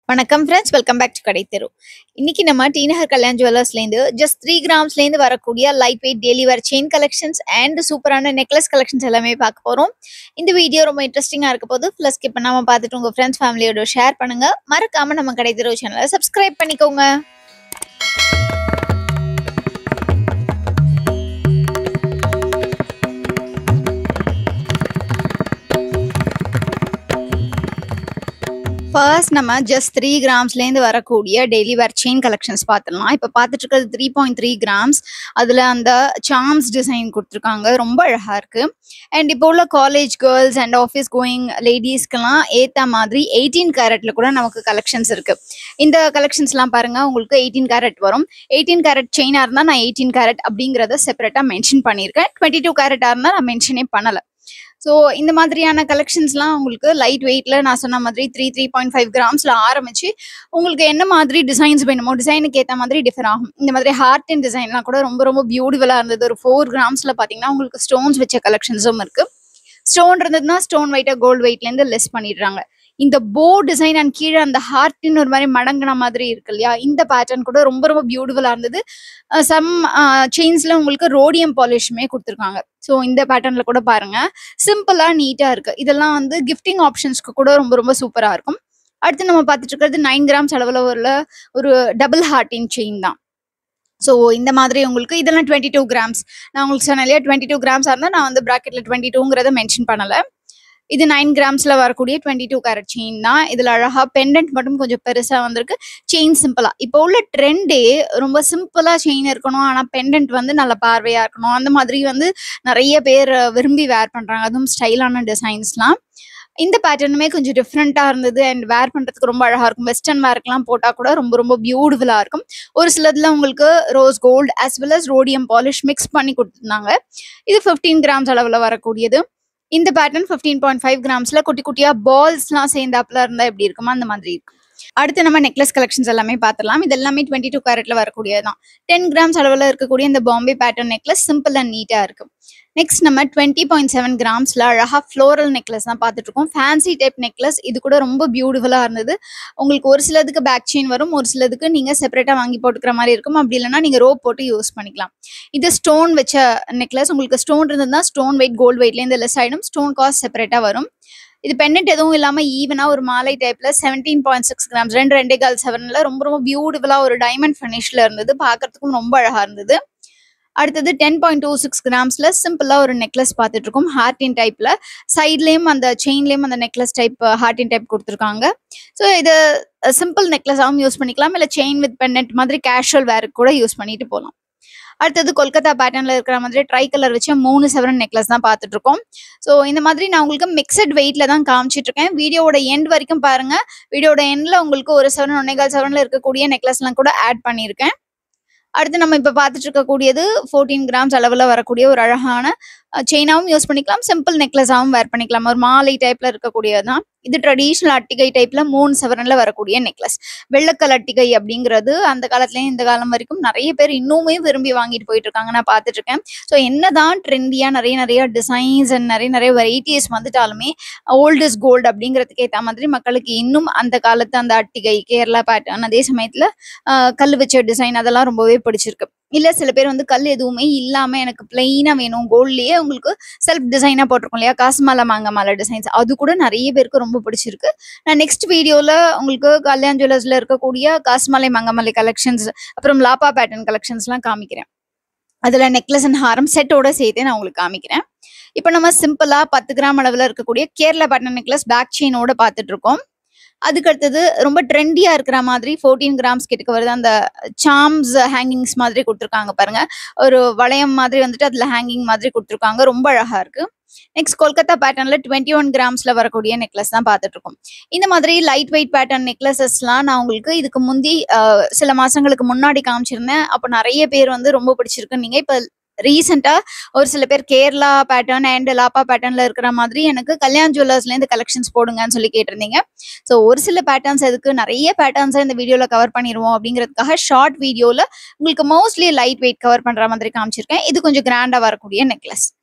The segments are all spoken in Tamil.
வணக்கம் ஃப்ரெண்ட்ஸ் வெல்கம் பேக் டு கடை தெரு இன்னைக்கு நம்ம டி நகர் கல்யாண் ஜுவல்லர்ஸ்லேருந்து ஜஸ்ட் த்ரீ கிராம்ஸ்லேருந்து வரக்கூடிய light weight daily wear chain collections and சூப்பரான நெக்லஸ் கலெக்ஷன்ஸ் எல்லாமே பார்க்க போகிறோம் இந்த வீடியோ ரொம்ப இன்ட்ரெஸ்டிங்காக இருக்க போது ப்ளஸ் ஸ்கிப் பண்ணாமல் பார்த்துட்டு உங்கள் ஃப்ரெண்ட்ஸ் ஃபேமிலியோட ஷேர் பண்ணுங்க மறக்காம நம்ம கடை தெரு சேனலை சப்ஸ்கிரைப் பண்ணிக்கோங்க ஃபர்ஸ்ட் நம்ம ஜஸ்ட் த்ரீ கிராம்ஸ்லேருந்து வரக்கூடிய டெய்லி வேர் செயின் கலெக்ஷன்ஸ் பார்த்துடலாம் இப்போ பார்த்துட்டு இருக்கிறது த்ரீ பாயிண்ட் த்ரீ கிராம்ஸ் அதில் அந்த சாம்ஸ் டிசைன் கொடுத்துருக்காங்க ரொம்ப அழகாக இருக்குது அண்ட் இப்போ உள்ள college girls and office going லேடிஸ்க்கெல்லாம் ஏற்ற மாதிரி எயிட்டீன் கேரட்டில் கூட நமக்கு கலெக்ஷன்ஸ் இருக்குது இந்த கலெக்ஷன்ஸ்லாம் பாருங்கள் உங்களுக்கு எயிட்டீன் கேரட் வரும் எயிட்டீன் கேரட் செயினாக இருந்தால் நான் எயிட்டீன் கேரட் அப்படிங்கிறத செப்பரேட்டாக மென்ஷன் பண்ணியிருக்கேன் டுவெண்ட்டி டூ கேரட்டாக இருந்தால் நான் மென்ஷனே பண்ணலை ஸோ இந்த மாதிரியான கலெக்ஷன்ஸ்லாம் உங்களுக்கு லைட் வெயிட்ல நான் சொன்ன மாதிரி த்ரீ த்ரீ பாயிண்ட் ஃபைவ் கிராம்ஸ்ல ஆரம்பிச்சு உங்களுக்கு என்ன மாதிரி டிசைன்ஸ் வேணுமோ டிசைனுக்கு ஏற்ற மாதிரி டிஃபர் ஆகும் இந்த மாதிரி ஹார்ட் அண்ட் டிசைன்லாம் கூட ரொம்ப ரொம்ப பியூட்டிஃபுல்லாக இருந்தது ஒரு ஃபோர் கிராம்ஸ்ல பார்த்தீங்கன்னா உங்களுக்கு ஸ்டோன்ஸ் வச்ச கலெக்ஷன்ஸும் இருக்கு ஸ்டோன் இருந்ததுன்னா ஸ்டோன் வெயிட்டை கோல்டு வெயிட்லேருந்து லெஸ் பண்ணிடுறாங்க இந்த போ டிசைன் அண்ட் கீழே அந்த ஹார்ட்னு ஒரு மாதிரி மடங்கின மாதிரி இருக்கு இல்லையா இந்த பேட்டர்ன் கூட ரொம்ப ரொம்ப பியூட்டிஃபுல்லாக இருந்தது சம் செயின்ஸ்ல உங்களுக்கு ரோடியம் பாலிஷுமே கொடுத்துருக்காங்க ஸோ இந்த பேட்டர்ன்ல கூட பாருங்க சிம்பிளா நீட்டா இருக்கு இதெல்லாம் வந்து கிஃப்டிங் ஆப்ஷன்ஸ்க்கு கூட ரொம்ப ரொம்ப சூப்பரா இருக்கும் அடுத்து நம்ம பார்த்துட்டு இருக்கிறது நைன் கிராம்ஸ் அளவில் உள்ள ஒரு டபுள் ஹார்ட்டின் செயின் தான் ஸோ இந்த மாதிரி உங்களுக்கு இதெல்லாம் டுவெண்ட்டி டூ கிராம்ஸ் நான் உங்களுக்கு சொன்னேன் இல்லையா டுவெண்ட்டி டூ கிராம்ஸாக இருந்தால் நான் வந்து ப்ராக்கெட்டில் டுவெண்ட்டி டூங்கிறத மென்ஷன் பண்ணலை இது நைன் கிராம்ஸ்ல வரக்கூடிய டுவெண்ட்டி டூ கேரட் செயின் தான் இதுல அழகா பெண்டன்ட் மட்டும் கொஞ்சம் பெருசா வந்திருக்கு செயின் சிம்பிளா இப்போ உள்ள ட்ரெண்டே ரொம்ப சிம்பிளா செயின் இருக்கணும் ஆனா பெண்டன்ட் வந்து நல்ல பார்வையா இருக்கணும் அந்த மாதிரி வந்து நிறைய பேர் விரும்பி வேர் பண்றாங்க அதுவும் ஸ்டைலான டிசைன்ஸ்லாம் இந்த பேட்டர்னுமே கொஞ்சம் டிஃப்ரெண்ட்டாக இருந்தது அண்ட் வேர் பண்ணுறதுக்கு ரொம்ப அழகாக இருக்கும் வெஸ்டர்ன் வேர்க்கெலாம் போட்டால் கூட ரொம்ப ரொம்ப பியூட்டிஃபுல்லாக இருக்கும் ஒரு சிலதுல உங்களுக்கு rose gold as well as rhodium polish mix பண்ணி கொடுத்துருந்தாங்க இது ஃபிஃப்டீன் கிராம்ஸ் அளவில் வரக்கூடியது இந்த பேட்டர்ன் ஃபிஃப்டீன் பாயிண்ட் ஃபைவ் கிராம்ஸ்ல குட்டி குட்டியா பால்ஸ்லாம் சேர்ந்தாப்புல இருந்தா எப்படி இருக்குமோ அந்த மாதிரி இருக்கும் அடுத்து நம்ம நெக்லஸ் கலெக்ஷன்ஸ் எல்லாமே பார்த்துடலாம் இது எல்லாமே டுவெண்ட்டி டூ கேரட்ல வரக்கூடியதான் டென் கிராம்ஸ் அளவில் இருக்கக்கூடிய இந்த Bombay pattern necklace simple and நீட்டா இருக்கு நெக்ஸ்ட் நம்ம டுவெண்ட்டி பாயிண்ட் செவன் கிராம்ஸ்ல அழகா ஃப்ளோரல் நெக்லஸ் தான் பார்த்துட்டு இருக்கோம் ஃபேன்சி டைப் நெக்லஸ் இது கூட ரொம்ப பியூட்டிஃபுல்லா இருந்தது உங்களுக்கு ஒரு சிலதுக்கு பேக் செயின் வரும் ஒரு சிலதுக்கு நீங்க செப்பரேட்டா வாங்கி போட்டுக்கிற மாதிரி இருக்கும் அப்படி இல்லைன்னா நீங்க ரோப் போட்டு யூஸ் பண்ணிக்கலாம் இது ஸ்டோன் வச்ச நெக்லஸ் உங்களுக்கு ஸ்டோன் இருந்ததுன்னா ஸ்டோன் வெயிட் கோல்டு வெயிட்லேருந்து லெஸ் ஆயிடும் ஸ்டோன் காஸ்ட் செப்பரேட்டா வரும் இது பெண்டன்ட் எதுவும் இல்லாம ஈவனா ஒரு மாலை டைப்ல செவன்டீன் பாயிண்ட் சிக்ஸ் கிராம்ஸ் ரெண்டு ரெண்டே கால் செவன்ல ரொம்ப ரொம்ப பியூட்டிஃபுல்லா ஒரு டைமண்ட் ஃபினிஷ்ல இருந்தது பார்க்கறதுக்கும் ரொம்ப அழகா இருந்தது அடுத்தது டென் பாயிண்ட் டூ சிக்ஸ் கிராம்ஸ்ல சிம்பிளா ஒரு நெக்லஸ் பார்த்துட்டு இருக்கோம் ஹார்டின் டைப்ல சைட்லயும் அந்த செயின்லயும் அந்த நெக்லஸ் டைப் ஹார்டின் டைப் கொடுத்துருக்காங்க ஸோ இது சிம்பிள் நெக்லஸாகவும் யூஸ் பண்ணிக்கலாம் இல்லை செயின் வித் பெண்டன்ட் மாதிரி கேஷுவல் வேருக்கு கூட யூஸ் பண்ணிட்டு போகலாம் அடுத்தது கொல்கத்தா பேட்டர்ன்ல இருக்கிற மாதிரி ட்ரை கலர் வச்ச மூணு செவரன் நெக்லஸ் தான் பார்த்துட்டு இருக்கோம் ஸோ இந்த மாதிரி நான் உங்களுக்கு மிக்சட் வெயிட்ல தான் காமிச்சிட்டு இருக்கேன் வீடியோட எண்ட் வரைக்கும் பாருங்க வீடியோட எண்ட்ல உங்களுக்கு ஒரு செவன் ஒன்னேகால் செவன்ல இருக்கக்கூடிய நெக்லஸ்லாம் கூட ஆட் பண்ணியிருக்கேன் அடுத்து நம்ம இப்போ பார்த்துட்டு இருக்கக்கூடியது ஃபோர்டீன் கிராம்ஸ் அளவில் வரக்கூடிய ஒரு அழகான செயினாகவும் யூஸ் பண்ணிக்கலாம் சிம்பிள் நெக்லஸாகவும் வேர் பண்ணிக்கலாம் ஒரு மாலை டைப்ல இருக்கக்கூடியது தான் இது ட்ரெடிஷ்னல் அட்டிகை டைப்ல மூணு செவரன்ல வரக்கூடிய நெக்லஸ் வெள்ளக்கல் அட்டிகை அப்படிங்கிறது அந்த காலத்துலயும் இந்த காலம் வரைக்கும் நிறைய பேர் இன்னுமே விரும்பி வாங்கிட்டு போயிட்டு இருக்காங்க நான் பார்த்துட்டு இருக்கேன் ஸோ என்னதான் ட்ரெண்டியா நிறைய நிறைய டிசைன்ஸ் அண்ட் நிறைய நிறைய வெரைட்டிஸ் வந்துட்டாலுமே ஓல்ட் இஸ் கோல்டு அப்படிங்கிறதுக்கு ஏற்ற மாதிரி மக்களுக்கு இன்னும் அந்த காலத்து அந்த அட்டிகை கேரளா பேட்டர்ன் அதே சமயத்துல ஆஹ் கல் வச்ச டிசைன் அதெல்லாம் ரொம்பவே பிடிச்சிருக்கு இல்ல சில பேர் வந்து கல் எதுவுமே இல்லாம எனக்கு பிளெயினா வேணும் கோல்ட்லயே உங்களுக்கு செல்ஃப் டிசைனா போட்டிருக்கோம் இல்லையா காசு மாலை மாங்க மாலை டிசைன்ஸ் அது கூட நிறைய பேருக்கு ரொம்ப பிடிச்சிருக்கு நான் நெக்ஸ்ட் வீடியோல உங்களுக்கு கல்யாண் ஜுவல்லர்ஸ்ல இருக்கக்கூடிய காசுமலை மங்கமலை கலெக்ஷன்ஸ் அப்புறம் லாப்பா பேட்டர்ன் கலெக்ஷன்ஸ்லாம் காமிக்கிறேன் அதுல நெக்லஸ் அண்ட் ஹாரம் செட்டோட சேர்த்து நான் உங்களுக்கு காமிக்கிறேன் இப்போ நம்ம சிம்பிளா பத்து கிராம் அளவுல இருக்கக்கூடிய கேரளா பேட்டர்ன் நெக்லஸ் பேக் செயினோட பார்த்துட்டு இருக்கோம் அதுக்கு அடுத்தது ரொம்ப ட்ரெண்டியா இருக்கிற மாதிரி ஃபோர்டீன் கிராம்ஸ் கிட்டக்கு வருது அந்த சாம்ஸ் ஹேங்கிங்ஸ் மாதிரி கொடுத்துருக்காங்க பாருங்க ஒரு வளையம் மாதிரி வந்துட்டு அதுல ஹேங்கிங் மாதிரி கொடுத்துருக்காங்க ரொம்ப அழகா இருக்கு நெக்ஸ்ட் கொல்கத்தா பேட்டர்ன்ல டுவெண்ட்டி ஒன் கிராம்ஸ்ல வரக்கூடிய நெக்லஸ் தான் பார்த்துட்டு இருக்கோம் இந்த மாதிரி லைட் வெயிட் பேட்டர்ன் நெக்லஸஸ்லாம் நான் உங்களுக்கு இதுக்கு முந்தி அஹ், சில மாசங்களுக்கு முன்னாடி காமிச்சிருந்தேன் அப்போ நிறைய பேர் வந்து ரொம்ப பிடிச்சிருக்கு நீங்க இப்ப ரீசெண்டா ஒரு சில பேர் கேரளா பேட்டர்ன் அண்ட் லாப்பா பேட்டர்ன்ல இருக்கிற மாதிரி எனக்கு கல்யாண் ஜுவல்லர்ஸ்ல இருந்து கலெக்ஷன்ஸ் போடுங்கன்னு சொல்லி கேட்டிருந்தீங்க ஸோ ஒரு சில பேட்டர்ன்ஸ் எதுக்கு நிறைய பேட்டர்ன்ஸை இந்த வீடியோல கவர் பண்ணிடுவோம் அப்படிங்கிறதுக்காக ஷார்ட் வீடியோல உங்களுக்கு மோஸ்ட்லி லைட் வெயிட் கவர் பண்ற மாதிரி காமிச்சிருக்கேன் இது கொஞ்சம் கிராண்டா வரக்கூடிய நெக்லஸ்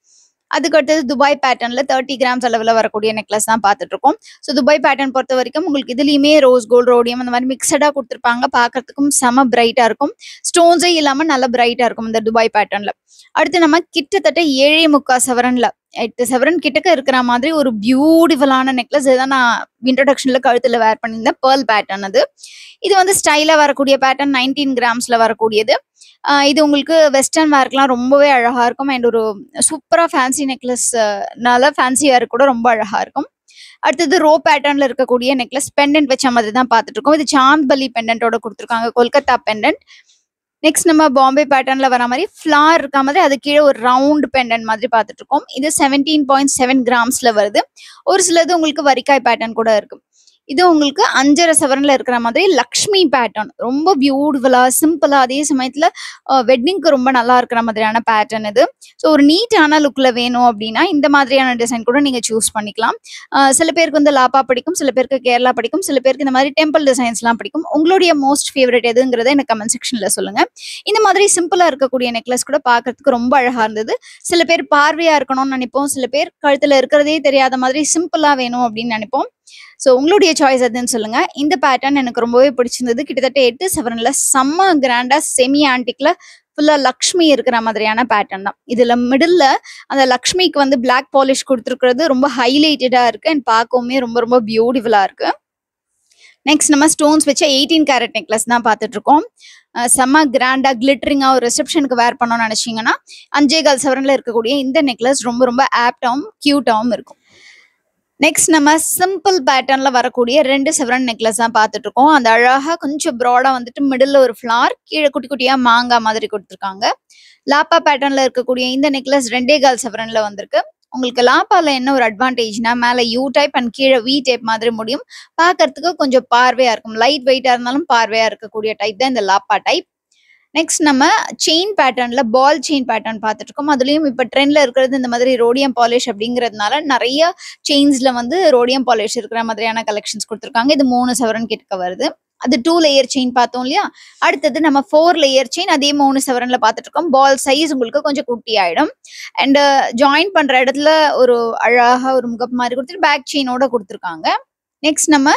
அதுக்கு அடுத்தது துபாய் பேட்டர்ன்ல தேர்ட்டி கிராம்ஸ் அளவில் வரக்கூடிய நெக்லஸ் தான் பார்த்துட்டு இருக்கோம் ஸோ துபாய் பேட்டர்ன் பொறுத்த வரைக்கும் உங்களுக்கு இதுலயுமே ரோஸ் கோல்டு ரோடியம் அந்த மாதிரி மிக்சடா கொடுத்துருப்பாங்க பார்க்கறதுக்கும் செம பிரைட்டா இருக்கும் ஸ்டோன்ஸே இல்லாம நல்ல பிரைட்டா இருக்கும் இந்த துபாய் பேட்டர்ன்ல அடுத்து நம்ம கிட்டத்தட்ட ஏழே முக்கா சவரன்ல எட்டு செவரன் கிட்டக்க இருக்கிற மாதிரி ஒரு பியூட்டிஃபுல்லான நெக்லஸ் இதான் நான் இன்ட்ரடக்ஷன்ல கழுத்துல வேர் பண்ணியிருந்தேன் பேர்ல் பேட்டர்ன் அது இது வந்து ஸ்டைலா வரக்கூடிய பேட்டர்ன் நைன்டீன் கிராம்ஸ்ல வரக்கூடியது ஆஹ் இது உங்களுக்கு வெஸ்டர்ன் வேர்க்கெலாம் ரொம்பவே அழகா இருக்கும் அண்ட் ஒரு சூப்பரா ஃபேன்சி நெக்லஸ் நல்ல ஃபேன்சி வேர் கூட ரொம்ப அழகா இருக்கும் அடுத்தது ரோ பேட்டர்ன்ல இருக்கக்கூடிய நெக்லஸ் பெண்டன்ட் வச்ச மாதிரி தான் பார்த்துட்டு இருக்கோம் இது சாந்த்பலி பெண்டன்ட்டோட கொடுத்துருக்காங்க கொல்கத்தா பெண்டன்ட் நெக்ஸ்ட் நம்ம பாம்பே பேட்டர்ன்ல வர மாதிரி ஃபிளார் இருக்க மாதிரி அது கீழே ஒரு ரவுண்ட் பெண்டன்ட் மாதிரி பார்த்துட்டு இருக்கோம் இது செவன்டீன் பாயிண்ட் செவன் கிராம்ஸ்ல வருது ஒரு சிலது உங்களுக்கு வரிக்காய் பேட்டர்ன் கூட இருக்கு இது உங்களுக்கு அஞ்சரை சவரன்ல இருக்கிற மாதிரி லக்ஷ்மி பேட்டர்ன் ரொம்ப பியூட்டிஃபுல்லா சிம்பிளா அதே சமயத்துல வெட்டிங்க்கு ரொம்ப நல்லா இருக்கிற மாதிரியான பேட்டர்ன் இது ஸோ ஒரு நீட்டான லுக்ல வேணும் அப்படின்னா இந்த மாதிரியான டிசைன் கூட நீங்க சூஸ் பண்ணிக்கலாம் அஹ் சில பேருக்கு வந்து லாப்பா பிடிக்கும் சில பேருக்கு கேரளா பிடிக்கும் சில பேருக்கு இந்த மாதிரி டெம்பிள் டிசைன்ஸ்லாம் பிடிக்கும் உங்களுடைய மோஸ்ட் ஃபேவரட் எதுங்கிறத எனக்கு கமெண்ட் செக்ஷன்ல சொல்லுங்க இந்த மாதிரி சிம்பிளா இருக்கக்கூடிய நெக்லஸ் கூட பார்க்கிறதுக்கு ரொம்ப அழகா இருந்தது சில பேர் பார்வையா இருக்கணும்னு நினைப்போம் சில பேர் கழுத்துல இருக்கிறதே தெரியாத மாதிரி சிம்பிளா வேணும் அப்படின்னு நினைப்போம் ஸோ உங்களுடைய சாய்ஸ் எதுன்னு சொல்லுங்க இந்த பேட்டர்ன் எனக்கு ரொம்பவே பிடிச்சிருந்தது கிட்டத்தட்ட எட்டு செவரன்ல செம்ம கிராண்டா செமி ஆன்டிக்ல ஃபுல்லா லக்ஷ்மி இருக்கிற மாதிரியான பேட்டர்ன் தான் இதுல மிடில்ல அந்த லக்ஷ்மிக்கு வந்து பிளாக் பாலிஷ் கொடுத்துருக்கிறது ரொம்ப ஹைலைட்டடா இருக்கு அண்ட் பார்க்கவுமே ரொம்ப ரொம்ப பியூட்டிஃபுல்லா இருக்கு நெக்ஸ்ட் நம்ம ஸ்டோன்ஸ் வச்ச எயிட்டீன் கேரட் நெக்லஸ் தான் பார்த்துட்டு இருக்கோம் அஹ் செம்ம கிராண்டா கிளிட்டரிங்கா ஒரு ரிசப்ஷனுக்கு வேர் பண்ணணும்னு நினைச்சீங்கன்னா அஞ்சே கால் சவரன்ல இருக்கக்கூடிய இந்த நெக்லஸ் ரொம்ப ரொம்ப ஆப்டாவும் கியூட்டாவும் இருக்கும் நெக்ஸ்ட் நம்ம சிம்பிள் பேட்டர்ன்ல வரக்கூடிய ரெண்டு செவரன் நெக்லஸ் தான் பார்த்துட்டு இருக்கோம் அந்த அழகா கொஞ்சம் ப்ராடா வந்துட்டு மிடில் ஒரு ஃபிளார் கீழே குட்டி குட்டியா மாங்காய் மாதிரி கொடுத்துருக்காங்க லாப்பா பேட்டர்ன்ல இருக்கக்கூடிய இந்த நெக்லஸ் ரெண்டே கால் செவரன்ல வந்திருக்கு உங்களுக்கு லாப்பால என்ன ஒரு அட்வான்டேஜ்னா மேல யூ டைப் அண்ட் கீழே வி டைப் மாதிரி முடியும் பார்க்கறதுக்கு கொஞ்சம் பார்வையா இருக்கும் லைட் வெயிட்டா இருந்தாலும் பார்வையா இருக்கக்கூடிய டைப் தான் இந்த லாப்பா டைப் நெக்ஸ்ட் நம்ம செயின் பேட்டர்ன்ல பால் செயின் பேட்டர்ன் பார்த்துட்டு இருக்கோம் அதுலயும் இப்ப ட்ரெண்ட்ல இருக்கிறது இந்த மாதிரி ரோடியம் பாலிஷ் அப்படிங்கிறதுனால நிறைய செயின்ஸ்ல வந்து ரோடியம் பாலிஷ் இருக்கிற மாதிரியான கலெக்ஷன்ஸ் கொடுத்துருக்காங்க இது மூணு சவரன் கிட்ட வருது அது டூ லேயர் செயின் பார்த்தோம் இல்லையா அடுத்தது நம்ம ஃபோர் லேயர் செயின் அதே மூணு செவரன்ல பார்த்துட்டு இருக்கோம் பால் சைஸ் உங்களுக்கு கொஞ்சம் குட்டி ஆயிடும் அண்ட் ஜாயின் பண்ற இடத்துல ஒரு அழகா ஒரு முகப்பு மாதிரி கொடுத்துட்டு பேக் செயினோட கொடுத்துருக்காங்க நெக்ஸ்ட் நம்ம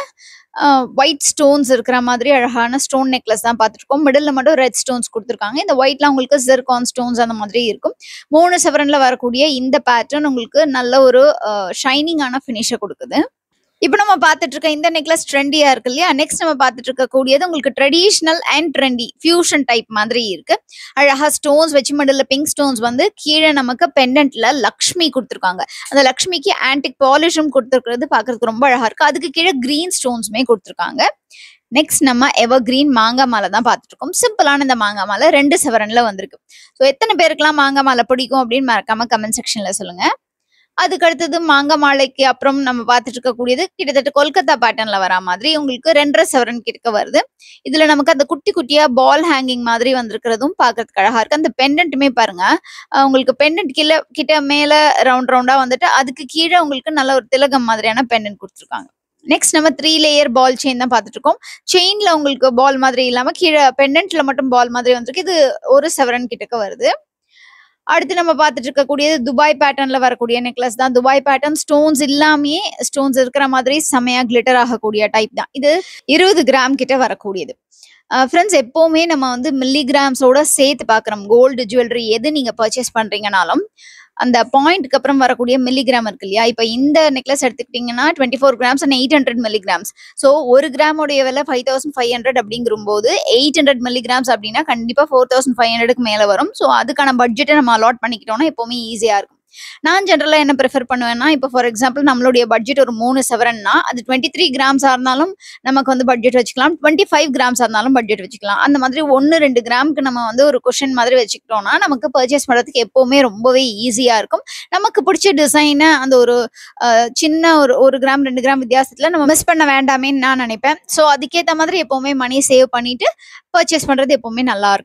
ஒயிட் ஸ்டோன்ஸ் இருக்கிற மாதிரி அழகான ஸ்டோன் நெக்லஸ் தான் பார்த்துருக்கோம் மிடில் மட்டும் ரெட் ஸ்டோன்ஸ் கொடுத்துருக்காங்க இந்த ஒயிட்ல உங்களுக்கு ஜெர்கான் ஸ்டோன்ஸ் அந்த மாதிரி இருக்கும் மூணு செவரன்ல வரக்கூடிய இந்த பேட்டர்ன் உங்களுக்கு நல்ல ஒரு ஷைனிங்கான ஃபினிஷை கொடுக்குது இப்போ நம்ம பார்த்துட்டு இருக்க இந்த நெக்லஸ் ட்ரெண்டியா இருக்கு இல்லையா நெக்ஸ்ட் நம்ம பார்த்துட்டு இருக்க கூடியது உங்களுக்கு traditional and trendy fusion type மாதிரி இருக்கு அழகா ஸ்டோன்ஸ் வச்சு மிடில் பிங்க் ஸ்டோன்ஸ் வந்து கீழே நமக்கு பெண்டன்ட்ல லக்ஷ்மி கொடுத்துருக்காங்க அந்த லக்ஷ்மிக்கு ஆன்டிக் பாலிஷும் கொடுத்துருக்கிறது பார்க்கறதுக்கு ரொம்ப அழகா இருக்கு அதுக்கு கீழே கிரீன் ஸ்டோன்ஸுமே கொடுத்துருக்காங்க நெக்ஸ்ட் நம்ம எவர் கிரீன் மாங்காய் மாலை தான் பார்த்துட்டு இருக்கோம் சிம்பிளான இந்த மாங்காய் மாலை ரெண்டு செவரன்ல வந்திருக்கு ஸோ எத்தனை பேருக்குலாம் மாங்காய் மாலை பிடிக்கும் அப்படின்னு மறக்காம கமெண்ட் செக்ஷன்ல சொல்லுங்க அதுக்கு அடுத்தது மாங்காய் மாலைக்கு அப்புறம் நம்ம பார்த்துட்டு இருக்கக்கூடியது கிட்டத்தட்ட கொல்கத்தா பேட்டர்ன்ல வரா மாதிரி உங்களுக்கு ரெண்டரை செவரன் கிட்ட வருது இதுல நமக்கு அந்த குட்டி குட்டியா பால் ஹேங்கிங் மாதிரி வந்திருக்கிறதும் பார்க்கறதுக்கு அழகா இருக்கு அந்த பெண்டன்ட்டுமே பாருங்க அஹ் உங்களுக்கு பெண்டன்ட் கீழே கிட்ட மேல ரவுண்ட் ரவுண்டா வந்துட்டு அதுக்கு கீழே உங்களுக்கு நல்ல ஒரு திலகம் மாதிரியான பெண்டன்ட் கொடுத்துருக்காங்க நெக்ஸ்ட் நம்ம த்ரீ லேயர் பால் செயின் தான் பார்த்துட்டு இருக்கோம் செயின்ல உங்களுக்கு பால் மாதிரி இல்லாம கீழே பெண்டன்ட்ல மட்டும் பால் மாதிரி வந்திருக்கு இது ஒரு செவரன் கிட்டக்க வருது அடுத்து நம்ம பார்த்துட்டு இருக்கக்கூடியது துபாய் பேட்டர்ன்ல வரக்கூடிய நெக்லஸ் தான் துபாய் பேட்டர்ன் ஸ்டோன்ஸ் இல்லாமயே ஸ்டோன்ஸ் இருக்கிற மாதிரி செமையா கிளிட்டர் ஆகக்கூடிய டைப் தான் இது இருபது கிராம் கிட்ட வரக்கூடியது ஃப்ரெண்ட்ஸ் எப்போவுமே நம்ம வந்து மில்லிகிராம்ஸோட சேர்த்து பார்க்குறோம் கோல்டு ஜுவல்லரி எது நீங்கள் பர்ச்சேஸ் பண்ணுறீங்கனாலும் அந்த பாயிண்ட்க்கு அப்புறம் வரக்கூடிய மில்லிகிராம் இருக்கு இல்லையா இப்போ இந்த நெக்லஸ் எடுத்துக்கிட்டிங்கன்னா twenty four grams and eight hundred milligrams so ஒரு கிராமோடைய விலை ஃபைவ் தௌசண்ட் ஃபைவ் ஹண்ட்ரட் அப்படிங்கும்போது எயிட் ஹண்ட்ரட் மில்லிகிராம்ஸ் அப்படின்னா கண்டிப்பாக ஃபோர் தௌசண்ட் ஃபைவ் ஹண்ட்ரடுக்கு மேலே வரும் ஸோ அதுக்கான பட்ஜெட்டை நம்ம அலாட் பண்ணிக்கிட்டோம்னா எப்போவுமே ஈஸியாக இருக்கும் நான் ஜென்ரலாக என்ன ப்ரிஃபர் பண்ணுவேன்னா இப்போ ஃபார் எக்ஸாம்பிள் நம்மளுடைய பட்ஜெட் ஒரு மூணு செவரன்னா அது டுவெண்ட்டி த்ரீ கிராம்ஸாக இருந்தாலும் நமக்கு வந்து பட்ஜெட் வச்சுக்கலாம் டுவெண்ட்டி ஃபைவ் கிராம்ஸாக இருந்தாலும் பட்ஜெட் வச்சுக்கலாம் அந்த மாதிரி ஒன்று ரெண்டு கிராமுக்கு நம்ம வந்து ஒரு கொஷின் மாதிரி வச்சுக்கிட்டோம்னா நமக்கு பர்ச்சேஸ் பண்ணுறதுக்கு எப்போவுமே ரொம்பவே ஈஸியாக இருக்கும் நமக்கு பிடிச்ச டிசைனை அந்த ஒரு அஹ், சின்ன ஒரு ஒரு கிராம் ரெண்டு கிராம் வித்தியாசத்தில் நம்ம மிஸ் பண்ண வேண்டாமேன்னு நான் நினைப்பேன் ஸோ அதுக்கேற்ற மாதிரி எப்போவுமே மணி சேவ் பண்ணிட்டு பர்ச்சேஸ் பண்ணுறது எப்போவுமே நல்லா இருக்கும்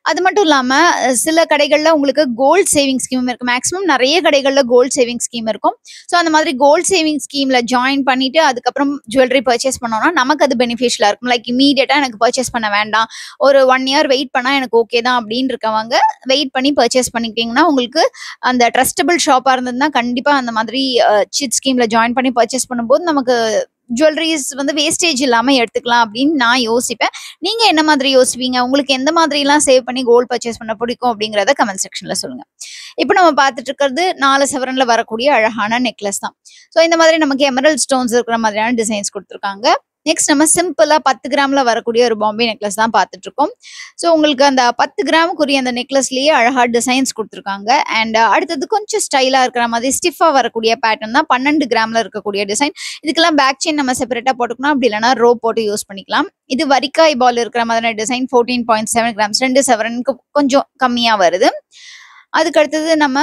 அது மட்டும் இல்லாம அஹ், சில கடைகள்ல உங்களுக்கு கோல்ட் சேவிங் ஸ்கீம் இருக்கு மேக்ஸிமம் நிறைய கடைகள்ல கோல்ட் சேவிங் ஸ்கீம் இருக்கும் ஸோ அந்த மாதிரி கோல்ட் சேவிங் ஸ்கீம்ல ஜாயின் பண்ணிட்டு அதுக்கப்புறம் ஜுவல்லரி பர்ச்சேஸ் பண்ணோம்னா நமக்கு அது பெனிஃபிஷியலா இருக்கும் லைக் இமீடியட்டா எனக்கு பர்ச்சேஸ் பண்ண வேண்டாம் ஒரு ஒன் இயர் வெயிட் பண்ணா எனக்கு ஓகே தான் அப்படின்னு இருக்கவங்க வெயிட் பண்ணி பர்ச்சேஸ் பண்ணிக்கிட்டீங்கன்னா உங்களுக்கு அந்த ட்ரஸ்டபிள் ஷாப்பா இருந்ததுன்னா கண்டிப்பா அந்த மாதிரி சிட் ஸ்கீம்ல ஜாயின் பண்ணி பர்ச்சேஸ் பண்ணும்போது நமக்கு ஜுவல்லரிஸ் வந்து வேஸ்டேஜ் இல்லாம எடுத்துக்கலாம் அப்படின்னு நான் யோசிப்பேன் நீங்க என்ன மாதிரி யோசிப்பீங்க உங்களுக்கு எந்த மாதிரிலாம் சேவ் பண்ணி கோல்ட் பர்ச்சேஸ் பண்ண பிடிக்கும் அப்படிங்கறத கமெண்ட் செக்ஷன்ல சொல்லுங்க இப்போ நம்ம பார்த்துட்டு இருக்கிறது நாலு சவரன்ல வரக்கூடிய அழகான நெக்லஸ் தான் ஸோ இந்த மாதிரி நமக்கு எமரல் ஸ்டோன்ஸ் இருக்கிற மாதிரியான டிசைன்ஸ் கொடுத்துருக்காங்க நெக்ஸ்ட் நம்ம சிம்பிளா பத்து கிராம்ல வரக்கூடிய ஒரு பாம்பே நெக்லஸ் தான் பார்த்துட்டு இருக்கோம் ஸோ உங்களுக்கு அந்த பத்து கிராமுக்குரிய அந்த நெக்லஸ்லயே அழகா டிசைன்ஸ் கொடுத்துருக்காங்க அண்ட் அடுத்தது கொஞ்சம் ஸ்டைலா இருக்கிற மாதிரி ஸ்டிஃபா வரக்கூடிய பேட்டர்ன் தான் பன்னெண்டு கிராம்ல இருக்கக்கூடிய டிசைன் இதுக்கெல்லாம் பேக் செயின் நம்ம செப்பரேட்டா போட்டுக்கணும் அப்படி இல்லைன்னா ரோ போட்டு யூஸ் பண்ணிக்கலாம் இது வரிக்காய் பால் இருக்கிற மாதிரியான design fourteen point seven grams ரெண்டு செவரனுக்கு கொஞ்சம் கம்மியா வருது அதுக்கு அடுத்தது நம்ம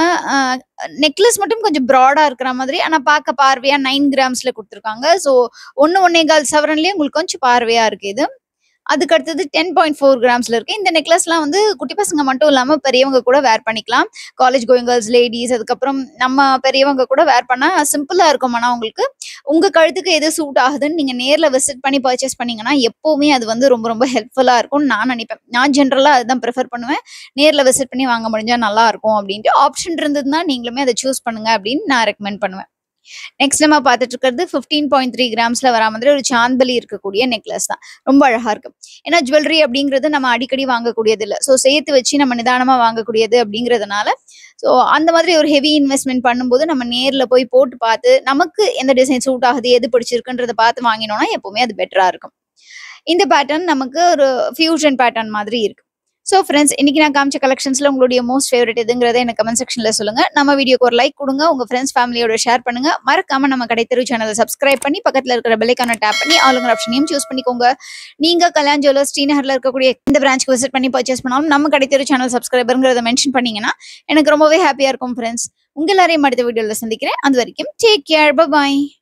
நெக்லஸ் மட்டும் கொஞ்சம் ப்ராடா இருக்கிற மாதிரி ஆனா பார்க்க பார்வையா நைன் கிராம்ஸ்ல கொடுத்துருக்காங்க ஸோ ஒன்னு ஒன்னே கால் சவரன்லயே உங்களுக்கு கொஞ்சம் பார்வையா இருக்கு இது அதுக்கு அடுத்தது டென் பாயிண்ட் ஃபோர் கிராம்ஸ்ல இருக்கு இந்த நெக்லஸ்லாம் வந்து குட்டி பசங்க மட்டும் இல்லாம பெரியவங்க கூட வேர் பண்ணிக்கலாம் காலேஜ் கோயிங் கேர்ள்ஸ் லேடிஸ் அதுக்கப்புறம் நம்ம பெரியவங்க கூட வேர் பண்ணா சிம்பிளா இருக்கும் ஆனா உங்களுக்கு உங்க கழுத்துக்கு எது சூட் ஆகுதுன்னு நீங்க நேர்ல விசிட் பண்ணி பர்ச்சேஸ் பண்ணீங்கன்னா எப்பவுமே அது வந்து ரொம்ப ரொம்ப ஹெல்ப்ஃபுல்லா இருக்கும்னு நான் நினைப்பேன் நான் ஜென்ரலா அதுதான் ப்ரிஃபர் பண்ணுவேன் நேர்ல விசிட் பண்ணி வாங்க முடிஞ்சா நல்லா இருக்கும் அப்படின்ட்டு ஆப்ஷன் இருந்ததுன்னா நீங்களுமே அதை சூஸ் பண்ணுங்க அப்படின்னு நான் ரெக்கமெண்ட் பண்ணுவேன் நெக்ஸ்ட் நம்ம பார்த்துட்டு இருக்கிறது ஃபிஃப்டீன் பாயிண்ட் த்ரீ கிராம்ஸ்ல வர மாதிரி ஒரு சாந்தலி இருக்கக்கூடிய நெக்லஸ் தான் ரொம்ப அழகா இருக்கு ஏன்னா ஜுவல்லரி அப்படிங்கிறது நம்ம அடிக்கடி வாங்கக்கூடியது இல்லை ஸோ சேர்த்து வச்சு நம்ம நிதானமா வாங்கக்கூடியது அப்படிங்கிறதுனால ஸோ அந்த மாதிரி ஒரு ஹெவி இன்வெஸ்ட்மெண்ட் பண்ணும்போது நம்ம நேர்ல போய் போட்டு பார்த்து நமக்கு எந்த டிசைன் சூட் ஆகுது எது பிடிச்சிருக்குன்றத பார்த்து வாங்கினோம்னா எப்பவுமே அது பெட்டரா இருக்கும் இந்த பேட்டர்ன் நமக்கு ஒரு ஃபியூஷன் பேட்டர்ன் மாதிரி இருக்கு ஸோ ஃப்ரெண்ட்ஸ் இன்னைக்கு நான் காமிச்ச கலெக்ஷன்ஸ்ல உங்களுடைய மோஸ்ட் ஃபேவரட் எதுங்கிறத எனக்கு கமெண்ட் செக்ஷன்ல சொல்லுங்க நம்ம வீடியோக்கு ஒரு லைக் கொடுங்க உங்க ஃப்ரெண்ட்ஸ் ஃபேமிலியோட ஷேர் பண்ணுங்க மறக்காம நம்ம கடை தெரு சேனலை சப்ஸ்கிரைப் பண்ணி பக்கத்துல இருக்கிற பெல்லைக்கான டேப் பண்ணி ஆளுங்கிற ஆப்ஷனையும் சூஸ் பண்ணிக்கோங்க நீங்க கல்யாண் ஜுவல்லர்ஸ் ஸ்ரீநகர்ல இருக்கக்கூடிய இந்த பிரான்ச்க்கு விசிட் பண்ணி பர்ச்சேஸ் பண்ணாலும் நம்ம கடை தெரு சேனல் சப்ஸ்கிரைபருங்கிறத மென்ஷன் பண்ணீங்கன்னா எனக்கு ரொம்பவே ஹாப்பியா இருக்கும் ஃப்ரெண்ட்ஸ் உங்க எல்லாரையும் அடுத்த வீடியோல சந்திக்கிறேன் அது வரைக்கும் டேக் கேர் பை